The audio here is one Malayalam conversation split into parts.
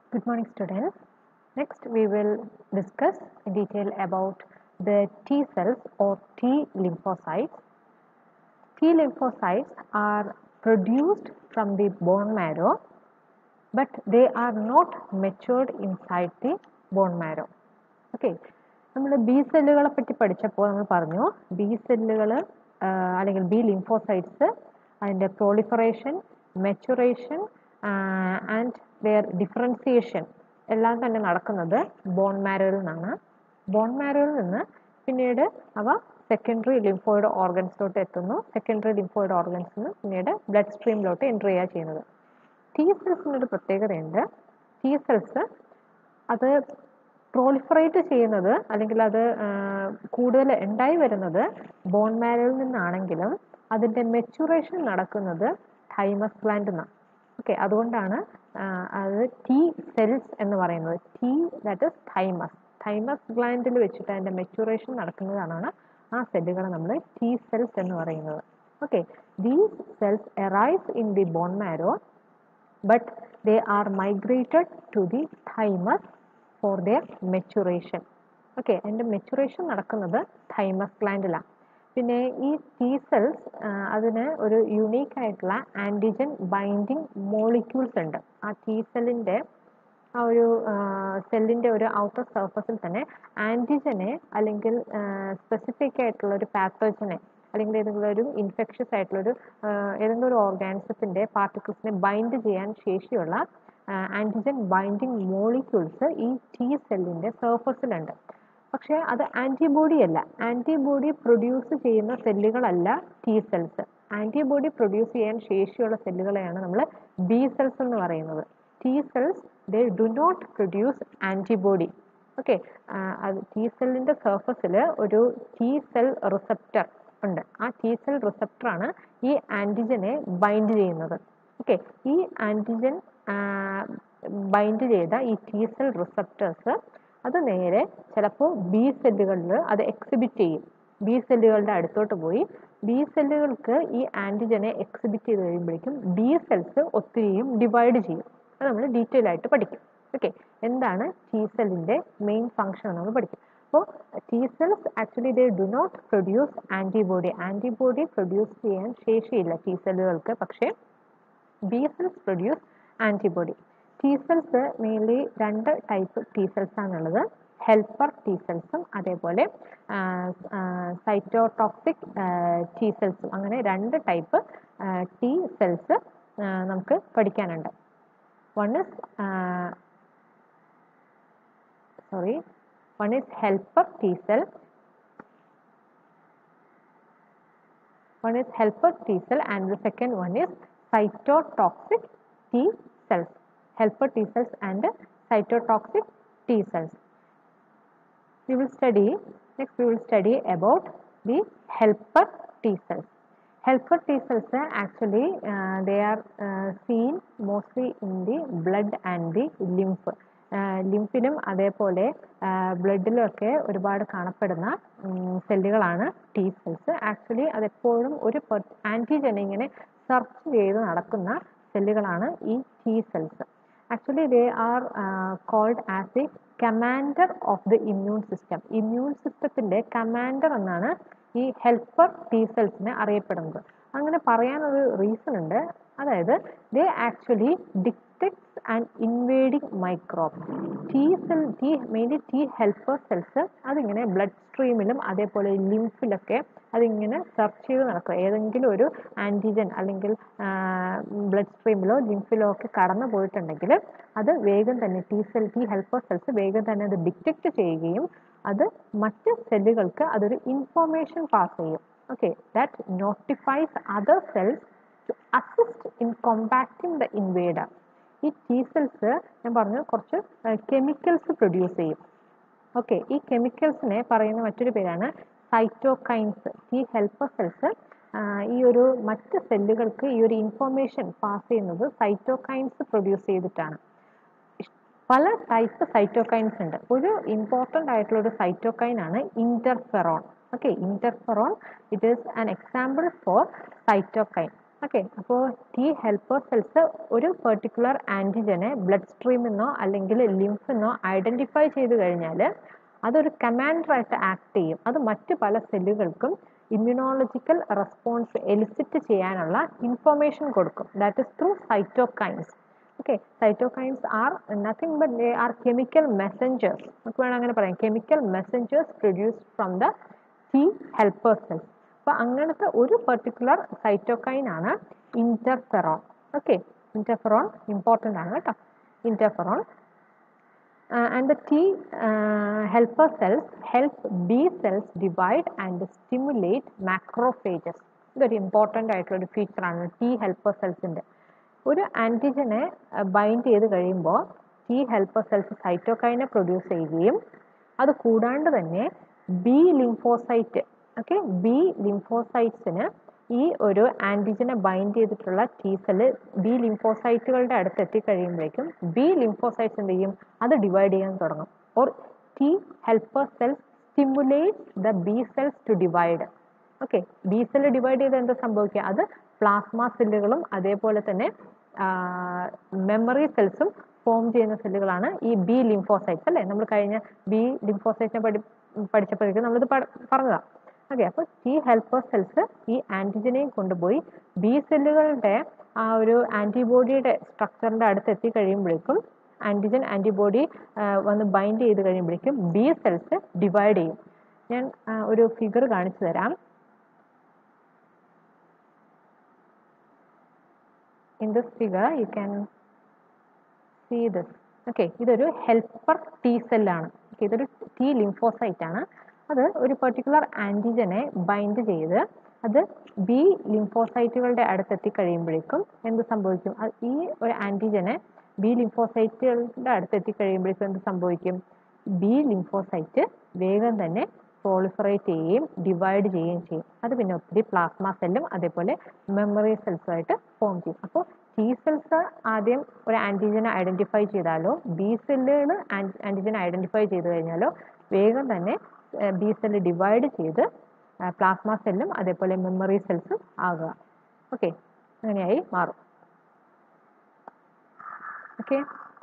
Good morning students. Next we will discuss in detail about the T cells or T lymphocytes. T lymphocytes are produced from the bone marrow but they are not matured inside the bone marrow. Okay നമ്മൾ ബി സെല്ലുകളെ പറ്റി പഠിച്ചപ്പോൾ നമ്മൾ പറഞ്ഞു ബി സെല്ലുകൾ അല്ലെങ്കിൽ ബി ലിംഫോസൈറ്റ്സ് അതിൻ്റെ proliferation maturation and where differentiation എല്ലാം തന്നെ നടക്കുന്നത് ബോൺ മാരോയിൽ നിന്നാണ് ബോൺ മാരോയിൽ നിന്ന് പിന്നീട് അവ സെക്കൻഡറി ലിംഫോയിഡ് ഓർഗൻസിലോട്ട് എത്തുന്നു സെക്കൻഡറി ലിംഫോയിഡ് ഓർഗൻസിൽ നിന്ന് പിന്നീട് ബ്ലഡ് സ്ട്രീമിലോട്ട് എൻ്റർ ചെയ്യുക ചെയ്യുന്നത് ടി സെൽസിനൊരു പ്രത്യേകതയുണ്ട് ടി സെൽസ് അത് പ്രോളിഫറേറ്റ് ചെയ്യുന്നത് അല്ലെങ്കിൽ അത് കൂടുതൽ ഉണ്ടായി വരുന്നത് ബോൺ മാരോയിൽ നിന്നാണെങ്കിലും അതിൻ്റെ മെച്ചുറേഷൻ നടക്കുന്നത് തൈമസ് ഗ്ലാൻഡിൽ നിന്നാണ് ഓക്കെ അതുകൊണ്ടാണ് അത് ടി സെൽസ് എന്ന് പറയുന്നത് T that is thymus thymus ഗ്ലാൻഡിൽ വെച്ചിട്ട് അതിൻ്റെ മെച്ചുറേഷൻ നടക്കുന്നതാണ് ആ സെല്ലുകളെ നമ്മൾ ടി സെൽസ് എന്ന് പറയുന്നത് okay these cells arise in the bone marrow but they are migrated to the thymus for their maturation okay അതിൻ്റെ മെച്ചുറേഷൻ നടക്കുന്നത് തൈമസ് ഗ്ലാൻഡിലാണ് പിന്നെ ഈ ടി സെൽസ് അതിന് ഒരു യുണീക്ക് ആയിട്ടുള്ള ആൻറ്റിജൻ ബൈൻഡിങ് മോളിക്യൂൾസ് ഉണ്ട് ആ ടി സെല്ലിൻ്റെ ആ ഒരു സെല്ലിൻ്റെ ഒരു ഔട്ടർ സർഫസിൽ തന്നെ ആൻറ്റിജനെ അല്ലെങ്കിൽ സ്പെസിഫിക് ആയിട്ടുള്ള ഒരു പാത്തോജനെ അല്ലെങ്കിൽ ഏതെങ്കിലും ഒരു ഇൻഫെക്ഷസ് ആയിട്ടുള്ളൊരു ഏതെങ്കിലും ഒരു ഓർഗാനിസത്തിൻ്റെ പാർട്ടിക്കിൾസിനെ ബൈൻഡ് ചെയ്യാൻ ശേഷിയുള്ള ആൻറ്റിജൻ ബൈൻഡിങ് മോളിക്യൂൾസ് ഈ ടി സെല്ലിൻ്റെ സർഫസിലുണ്ട് പക്ഷേ അത് ആൻറ്റിബോഡി അല്ല ആൻറ്റിബോഡി പ്രൊഡ്യൂസ് ചെയ്യുന്ന സെല്ലുകളല്ല ടി സെൽസ് ആൻറ്റിബോഡി പ്രൊഡ്യൂസ് ചെയ്യാൻ ശേഷിയുള്ള സെല്ലുകളെയാണ് നമ്മൾ ബി സെൽസ് എന്ന് പറയുന്നത് T cells they do not produce antibody okay അത് ടി സെല്ലിൻ്റെ സർഫസിൽ ഒരു ടി സെൽ റിസപ്റ്റർ ഉണ്ട് ആ ടി സെൽ റിസപ്റ്ററാണ് ഈ ആൻറ്റിജനെ ബൈൻഡ് ചെയ്യുന്നത് ഓക്കെ ഈ ആൻറ്റിജൻ ബൈൻഡ് ചെയ്ത ഈ ടി സെൽ റിസപ്റ്റേഴ്സ് അത് നേരെ ചിലപ്പോൾ ബി സെല്ലുകളിൽ അത് എക്സിബിറ്റ് ചെയ്യും ബി സെല്ലുകളുടെ അടുത്തോട്ട് പോയി ബി സെല്ലുകൾക്ക് ഈ ആൻറ്റിജനെ എക്സിബിറ്റ് ചെയ്ത് കഴിയുമ്പോഴേക്കും ബി സെൽസ് ഒത്തിരിയും ഡിവൈഡ് ചെയ്യും അത് നമ്മൾ ഡീറ്റെയിൽ ആയിട്ട് പഠിക്കും ഓക്കെ എന്താണ് ടി സെല്ലിൻ്റെ മെയിൻ ഫങ്ഷൻ നമ്മൾ പഠിക്കും അപ്പോൾ T cells actually they do not produce antibody antibody produce ചെയ്യാൻ ശേഷിയില്ല ടി സെല്ലുകൾക്ക് പക്ഷേ B cells produce antibody T cells mainly രണ്ട് ടൈപ്പ് ടി സെൽസ് ആണുള്ളത് ഹെൽപ്പർ ടി സെൽസും അതേപോലെ സൈറ്റോടോക്സിക് ടി സെൽസും അങ്ങനെ രണ്ട് ടൈപ്പ് ടി സെൽസ് നമുക്ക് പഠിക്കാനുണ്ട് one is sorry one is helper T cell one is helper T cell and the second one is cytotoxic T cells helper T cells and cytotoxic T cells we will study next we will study about the helper T cells helper T cells actually uh, they are uh, seen mostly in the blood and the lymph ലിംഫിലും അതേപോലെ ബ്ലഡിലും ഒക്കെ ഒരുപാട് കാണപ്പെടുന്ന സെല്ലുകളാണ് ടി സെൽസ് ആക്ച്വലി അതെപ്പോഴും ഒരു ആൻറ്റിജനെ ഇങ്ങനെ സെർച്ച് ചെയ്ത് നടക്കുന്ന സെല്ലുകളാണ് ഈ T cells actually they are called as a commander of the immune system immune സിസ്റ്റത്തിൻ്റെ കമാൻഡർ എന്നാണ് ഈ ഹെൽപ്പർ ടി സെൽസിനെ അറിയപ്പെടുന്നത് അങ്ങനെ പറയാനൊരു റീസൺ ഉണ്ട് അതായത് they actually detects and invading microbes T cell T mainly T helper cells അതിങ്ങനെ ബ്ലഡ് സ്ട്രീമിലും അതേപോലെ ലിംഫിലൊക്കെ അതിങ്ങനെ സെർച്ച് ചെയ്ത് നടക്കുക ഏതെങ്കിലും ഒരു ആൻറ്റിജൻ അല്ലെങ്കിൽ ബ്ലഡ് സ്ട്രീമിലോ ലിംഫിലോ ഒക്കെ കടന്നു പോയിട്ടുണ്ടെങ്കിൽ അത് വേഗം തന്നെ T cell T helper cells വേഗം തന്നെ അത് ഡിറ്റക്റ്റ് ചെയ്യുകയും അത് മറ്റ് സെല്ലുകൾക്ക് അതൊരു ഇൻഫോർമേഷൻ പാസ് ചെയ്യും okay that notifies other cells to assist in combating the invader ഈ ടി സെൽസ് ഞാൻ പറഞ്ഞു കുറച്ച് കെമിക്കൽസ് പ്രൊഡ്യൂസ് ചെയ്യും ഓക്കെ ഈ കെമിക്കൽസിനെ പറയുന്ന മറ്റൊരു പേരാണ് സൈറ്റോകൈൻസ് ഈ ഹെൽപ്പർ സെൽസ് ഈ ഒരു മറ്റ് സെല്ലുകൾക്ക് ഈ ഒരു ഇൻഫോർമേഷൻ പാസ് ചെയ്യുന്നത് സൈറ്റോകൈൻസ് പ്രൊഡ്യൂസ് ചെയ്തിട്ടാണ് പല ടൈപ്പ് സൈറ്റോകൈൻസ് ഉണ്ട് ഒരു ഇമ്പോർട്ടൻ്റ് ആയിട്ടുള്ള ഒരു സൈറ്റോകൈൻ ആണ് interferon okay interferon it is an example for cytokine okay അപ്പോൾ ടി ഹെൽപ്പർ സെൽസ് ഒരു പെർട്ടിക്കുലർ ആൻറ്റിജനെ ബ്ലഡ് സ്ട്രീമിൽ നിന്നോ അല്ലെങ്കിൽ ലിംഫിൽ നിന്നോ ഐഡൻറ്റിഫൈ ചെയ്ത് കഴിഞ്ഞാൽ അതൊരു കമാൻഡറായിട്ട് ആക്ട് ചെയ്യും അത് മറ്റ് പല സെല്ലുകൾക്കും ഇമ്മ്യൂണോളജിക്കൽ റെസ്പോൺസ് എലിസിറ്റ് ചെയ്യാനുള്ള ഇൻഫർമേഷൻ കൊടുക്കും that is through cytokines okay cytokines are nothing but they are chemical messengers നമുക്ക് വേണം അങ്ങനെ പറയാം chemical messengers produced from the T helper cells അപ്പോൾ അങ്ങനത്തെ ഒരു പെർട്ടിക്കുലർ സൈറ്റോകൈൻ ആണ് ഇന്റർഫെറോൺ ഓക്കെ ഇന്റർഫെറോൺ ഇമ്പോർട്ടൻ്റ് ആണ് കേട്ടോ interferon and the T uh, helper cells help B cells divide and stimulate macrophages. ഇതൊരു ഇമ്പോർട്ടൻ്റ് ആയിട്ടുള്ള ഒരു ഫീച്ചറാണ് ടി ഹെൽപ്പർ സെൽസിൻ്റെ ഒരു ആൻറ്റിജനെ ബൈൻഡ് ചെയ്ത് കഴിയുമ്പോൾ ടി ഹെൽപ്പർ സെൽസ് സൈറ്റോകൈനെ പ്രൊഡ്യൂസ് ചെയ്യുകയും അത് കൂടാണ്ട് തന്നെ ബി ലിംഫോസൈറ്റ് ഓക്കെ ബി ലിംഫോസൈറ്റ്സിന് ഈ ഒരു ആൻറ്റിജനെ ബൈൻഡ് ചെയ്തിട്ടുള്ള ടി സെല്ല് ബി ലിംഫോസൈറ്റുകളുടെ അടുത്ത് എത്തിക്കഴിയുമ്പോഴേക്കും ബി ലിംഫോസൈറ്റ്സ് എന്ത് ചെയ്യും അത് ഡിവൈഡ് ചെയ്യാൻ തുടങ്ങും or T helper cells stimulate the B cells to divide okay B cell divide ചെയ്ത് എന്താ സംഭവിക്കുക അത് പ്ലാസ്മ സെല്ലുകളും അതേപോലെ തന്നെ മെമ്മറി സെൽസും ഫോം ചെയ്യുന്ന സെല്ലുകളാണ് ഈ ബി ലിംഫോസൈറ്റ്സ് അല്ലേ നമ്മൾ കഴിഞ്ഞ ബി ലിംഫോസൈറ്റിനെ പഠി പഠിച്ചപ്പോഴേക്കും നമ്മളിത് പറഞ്ഞതാണ് ഓക്കെ അപ്പോൾ ടി ഹെൽപ്പർ സെൽസ് ഈ ആൻറ്റിജനെയും കൊണ്ടുപോയി ബി സെല്ലുകളുടെ ആ ഒരു ആൻറ്റിബോഡിയുടെ സ്ട്രക്ചറിൻ്റെ അടുത്ത് എത്തിക്കഴിയുമ്പോഴേക്കും ആൻറ്റിജൻ ആൻറ്റിബോഡി വന്ന് ബൈൻഡ് ചെയ്ത് കഴിയുമ്പോഴേക്കും ബി സെൽസ് ഡിവൈഡ് ചെയ്യും ഞാൻ ഒരു ഫിഗർ കാണിച്ചു തരാം in this figure you can see this okay ഇതൊരു ഹെൽപ്പർ ടി സെല്ലാണ് ഓക്കെ ഇതൊരു ടി ലിംഫോസൈറ്റ് ആണ് അത് ഒരു പെർട്ടിക്കുലർ ആൻറ്റിജനെ ബൈൻഡ് ചെയ്ത് അത് ബി ലിംഫോസൈറ്റുകളുടെ അടുത്ത് എത്തിക്കഴിയുമ്പോഴേക്കും എന്ത് സംഭവിക്കും ഈ ഒരു ആൻറ്റിജനെ ബി ലിംഫോസൈറ്റുകളുടെ അടുത്ത് എത്തിക്കഴിയുമ്പോഴേക്കും എന്ത് സംഭവിക്കും ബി ലിംഫോസൈറ്റ് വേഗം തന്നെ പ്രോളിഫറേറ്റ് ചെയ്യുകയും ഡിവൈഡ് ചെയ്യുകയും ചെയ്യും അത് പിന്നെ ഒത്തിരി പ്ലാസ്മ സെല്ലും അതേപോലെ മെമ്മറി സെൽസുമായിട്ട് ഫോം ചെയ്യും അപ്പോൾ ടി സെൽസ് ആദ്യം ഒരു ആൻറ്റിജനെ ഐഡൻറ്റിഫൈ ചെയ്താലോ ബി സെല്ലുകൾ ആൻറ്റിജനെ ഐഡൻറ്റിഫൈ ചെയ്ത് കഴിഞ്ഞാലോ വേഗം തന്നെ ബി സെല്ല് ഡിവൈഡ് ചെയ്ത് പ്ലാസ്മ സെല്ലും അതേപോലെ മെമ്മറി സെൽസും ആകുക ഓക്കെ അങ്ങനെയായി മാറും okay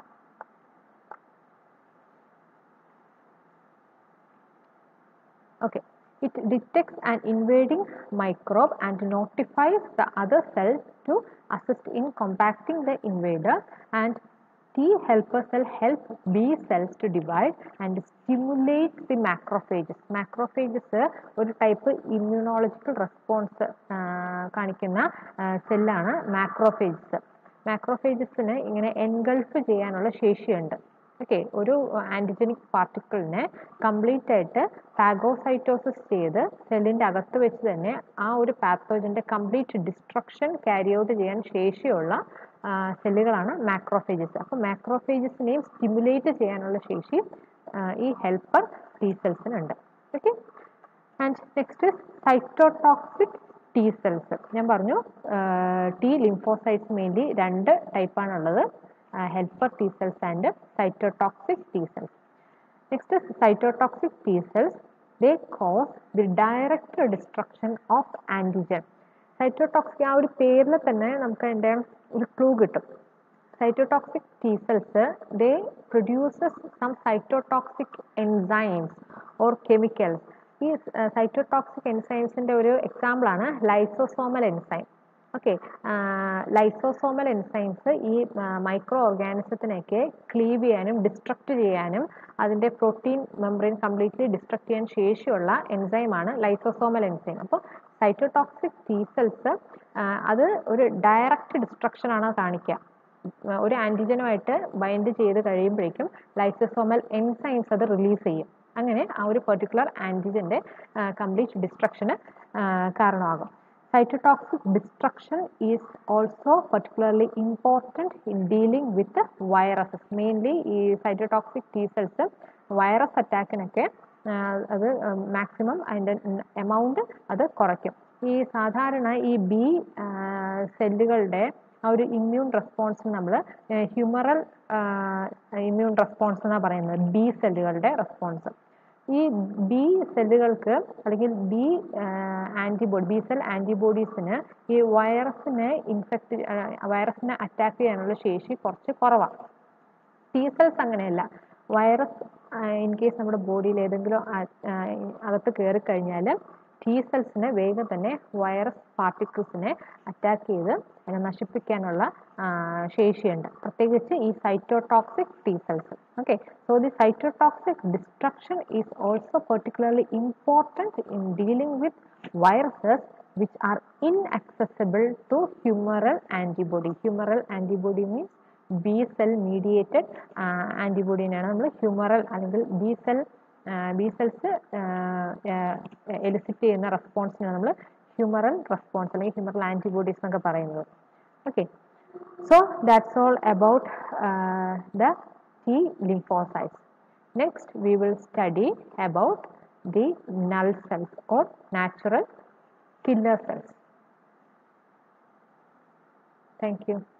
okay it detects an invading microbe and notifies the other cells to assist in compacting the invader and T helper cell helps B cells to divide and stimulate the macrophages. Macrophages ഒരു ടൈപ്പ് ഇമ്മ്യൂണോളജിക്കൽ റെസ്പോൺസ് കാണിക്കുന്ന സെല്ലാണ് മാക്രോഫേജസ് മാക്രോഫേജസിന് ഇങ്ങനെ എൻഗൾഫ് ചെയ്യാനുള്ള ശേഷിയുണ്ട് ഓക്കെ ഒരു ആൻറ്റിജനിക് പാർട്ടിക്കിളിനെ കംപ്ലീറ്റ് ആയിട്ട് ഫാഗോസൈറ്റോസിസ് ചെയ്ത് സെല്ലിൻ്റെ അകത്ത് വെച്ച് തന്നെ ആ ഒരു പാത്തോജൻ്റെ കംപ്ലീറ്റ് ഡിസ്ട്രക്ഷൻ ക്യാരി ഔട്ട് ചെയ്യാൻ ശേഷിയുള്ള സെല്ലുകളാണ് മാക്രോഫേജസ് അപ്പോൾ മാക്രോഫേജസിനെയും സ്റ്റിമുലേറ്റ് ചെയ്യാനുള്ള ശേഷി ഈ ഹെൽപ്പർ ടി സെൽസിനുണ്ട് okay and next cytotoxic T cells ഞാൻ പറഞ്ഞു ടി ലിംഫോസൈറ്റ്സ് മെയിൻലി രണ്ട് ടൈപ്പാണുള്ളത് helper T cells and cytotoxic T cells. Next is cytotoxic T cells. They cause the direct destruction of antigen. Cytotoxic ആ ഒരു പേരിൽ തന്നെ നമുക്ക് അതിൻ്റെ ഒരു ക്ലൂ കിട്ടും cytotoxic T cells they produces some cytotoxic enzymes or chemicals ഈ സൈറ്റോടോക്സിക് എൻസൈംസിൻ്റെ ഒരു എക്സാമ്പിളാണ് lysosomal enzyme okay lysosomal enzymes ഈ മൈക്രോ ഓർഗാനിസത്തിനൊക്കെ ക്ലീവ് ചെയ്യാനും ഡിസ്ട്രക്റ്റ് ചെയ്യാനും അതിൻ്റെ പ്രോട്ടീൻ മെമ്പറിൻ കംപ്ലീറ്റ്ലി ഡിസ്ട്രക്ട് ചെയ്യാൻ ശേഷിയുള്ള എൻസൈമാണ് ലൈസോസോമൽ എൻസൈം അപ്പോൾ സൈറ്റോടോക്സിക് ടി സെൽസ് അത് ഒരു ഡയറക്റ്റ് ഡിസ്ട്രക്ഷൻ ആണ് കാണിക്കുക ഒരു ആൻറ്റിജനുമായിട്ട് ബൈൻഡ് ചെയ്ത് കഴിയുമ്പോഴേക്കും ലൈസോസോമൽ എൻസൈംസ് അത് റിലീസ് ചെയ്യും അങ്ങനെ ആ ഒരു പെർട്ടിക്കുലർ ആൻറ്റിജൻ്റെ കംപ്ലീറ്റ് ഡിസ്ട്രക്ഷന് കാരണമാകും cytotoxic destruction is also particularly important in dealing with the viruses mainly ഈ cytotoxic T cells വൈറസ് അറ്റാക്കിനൊക്കെ അത് മാക്സിമം അതിൻ്റെ എമൗണ്ട് അത് കുറയ്ക്കും ഈ സാധാരണ ഈ ബി സെല്ലുകളുടെ ആ ഒരു ഇമ്മ്യൂൺ റെസ്പോൺസ് നമ്മൾ ഹ്യൂമറൽ ഇമ്മ്യൂൺ റെസ്പോൺസ് എന്നാണ് പറയുന്നത് ബി സെല്ലുകളുടെ റെസ്പോൺസ് ഈ ബി സെല്ലുകൾക്ക് അല്ലെങ്കിൽ ബി ആൻറ്റിബോഡി ബി സെൽ ആൻറ്റിബോഡീസിന് ഈ വൈറസിനെ ഇൻഫെക്റ്റ് വൈറസിനെ അറ്റാക്ക് ചെയ്യാനുള്ള ശേഷി കുറച്ച് കുറവാണ് ടി സെൽസ് അങ്ങനെയല്ല വൈറസ് ഇൻ കേസ് നമ്മുടെ ബോഡിയിൽ ഏതെങ്കിലും അകത്ത് കയറി കഴിഞ്ഞാൽ ടി സെൽസിന് വേഗം തന്നെ വൈറസ് പാർട്ടിക്കിൾസിനെ അറ്റാക്ക് ചെയ്ത് അതിനെ നശിപ്പിക്കാനുള്ള ശേഷിയുണ്ട് പ്രത്യേകിച്ച് ഈ cytotoxic T cells okay so the cytotoxic destruction is also particularly important in dealing with viruses which are inaccessible to humoral antibody humoral antibody means B cell mediated ആൻറ്റിബോഡീനെയാണ് നമ്മൾ ഹ്യൂമറൽ അല്ലെങ്കിൽ B cell B cells elicit ചെയ്യുന്ന റെസ്പോൺസിനാണ് നമ്മൾ ഹ്യൂമറൽ റെസ്പോൺസ് അല്ലെങ്കിൽ ഹ്യൂമറൽ ആൻറ്റിബോഡീസ് എന്നൊക്കെ പറയുന്നത് okay so that's all about the T lymphocytes. Next, we will study about the null cells or natural killer cells. Thank you.